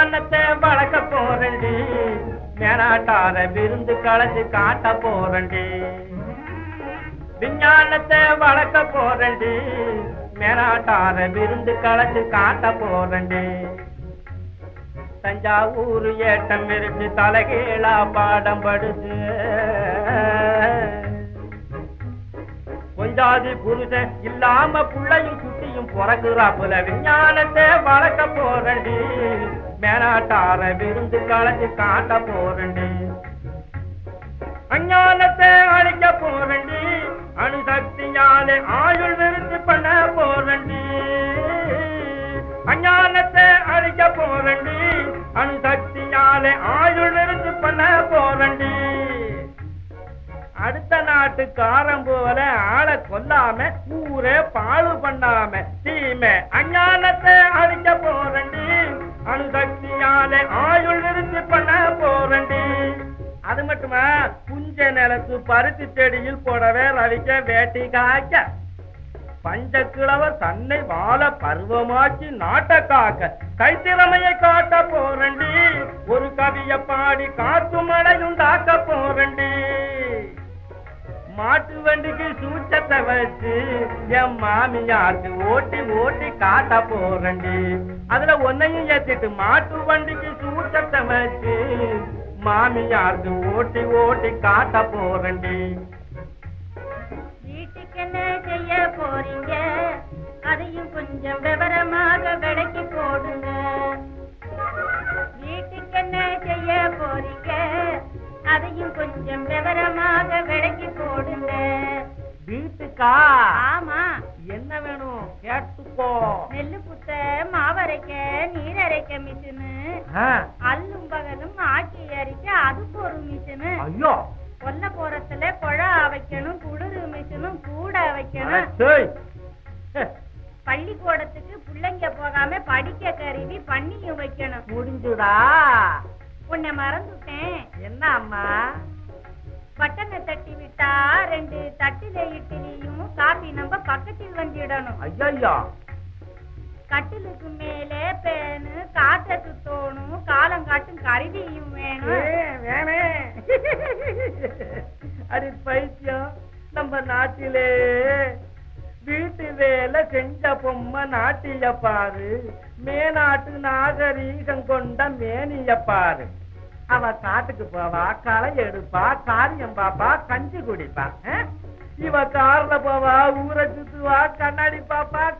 விஞ்ஞானத்தை வளர்க்க போறண்டி மேனாட்டார விருந்து களைச்சு காட்ட போறண்டி விஞ்ஞானத்தை வளர்க்க போறண்டி மேனாட்டார விருந்து களைச்சு காட்ட போறண்டி தஞ்சாவூர் ஏட்டம் இருந்து தலைகீழா பாடம் படுது கொஞ்சாதி புருஷன் இல்லாம புள்ளையும் குட்டியும் பிறகுறாப்புல விஞ்ஞானத்தை வளர்க்க போறண்டி மேனாட்டார விருந்து களைச்சு காட்ட போறண்டி அஞ்ஞானத்தை அழிக்க போறண்டி அணுசக்தியாலே ஆயுள் விருத்தி பண்ண போறண்டி அஞ்ஞானத்தை அழிக்க போறண்டி அணுசக்தியாலே ஆயுள் விருத்தி பண்ண போறண்டி அடுத்த நாட்டுக்காரன் போல ஆளை கொல்லாம ஊரே பாழு பண்ணாம தீமை அஞ்ஞானத்தை அழிக்க போறண்டி அணுசக்தியாலே ஆயுள் விருத்தி பண்ண போறண்டி அது மட்டுமா புஞ்ச நிலத்து பருத்தி செடியில் போடவே ரவிக்க வேட்டி காய்க்க பஞ்ச கிழவர் தன்னை வாழ பருவமாக்கி நாட்ட காக்க கைத்திறமையை காட்ட போறண்டி ஒரு கவிய பாடி காத்து மழையுண்டாக்க போறண்டி மாட்டு வண்டிக்கு சூச்சத்தை வச்சு என் மாமியாருக்கு ஓட்டி ஓட்டி காட்ட போறண்டி அதுல ஒன்னையும் ஏத்திட்டு மாட்டு வண்டிக்கு சூச்சத்தை வச்சு மாமியாருக்கு ஓட்டி ஓட்டி காட்ட போறண்டி வீட்டுக்கு என்ன செய்ய போறீங்க அதையும் கொஞ்சம் விவரமாக விளக்கி போடுங்க வீட்டுக்கு என்ன செய்ய போறீங்க அதையும் கொஞ்சம் விவரமாக விளக்கி போடுங்க வீட்டுக்கா ஆமா என்ன வேணும் கேட்டுக்கோ நெல்லு புத்த மாவரைக்க நீர் அரைக்க மிஷினு ஆ, அல்லும் பகலும் ஆக்கி அரிக்க அதுக்கு ஒரு மிஷினு ஐயோ கொல்ல போறத்துல குழா வைக்கணும் குளிர் மிஷினும் கூட வைக்கணும் அடச்சேய். ஹே, பள்ளிக்கூடத்துக்கு பிள்ளைங்க போகாம படிக்க கருவி பண்ணியும் வைக்கணும் முடிஞ்சுடா உன்னை மறந்துட்டேன் என்ன அம்மா பட்டனை தட்டி விட்டா ரெண்டு தட்டில இட்லியும் காபி நம்ம பக்கத்தில் வந்துடணும் ஐயோ கட்டிலுக்கு மேலே பேனு காத்த தோணும் காலம் காட்டும் கருவியும் வேணும் வேணே அடி பைத்தியம் நம்ம நாட்டிலே வீட்டு வேலை செஞ்ச பொம்மை நாட்டிய பாரு மேநாட்டு நாகரீகம் கொண்ட மேனிய பாரு அவ காட்டுக்கு போவா களை எடுப்பா காரியம் பாப்பா கஞ்சி குடிப்பா ஆ? இவ கார்ல போவா ஊரை சுத்துவா கண்ணாடி பாப்பா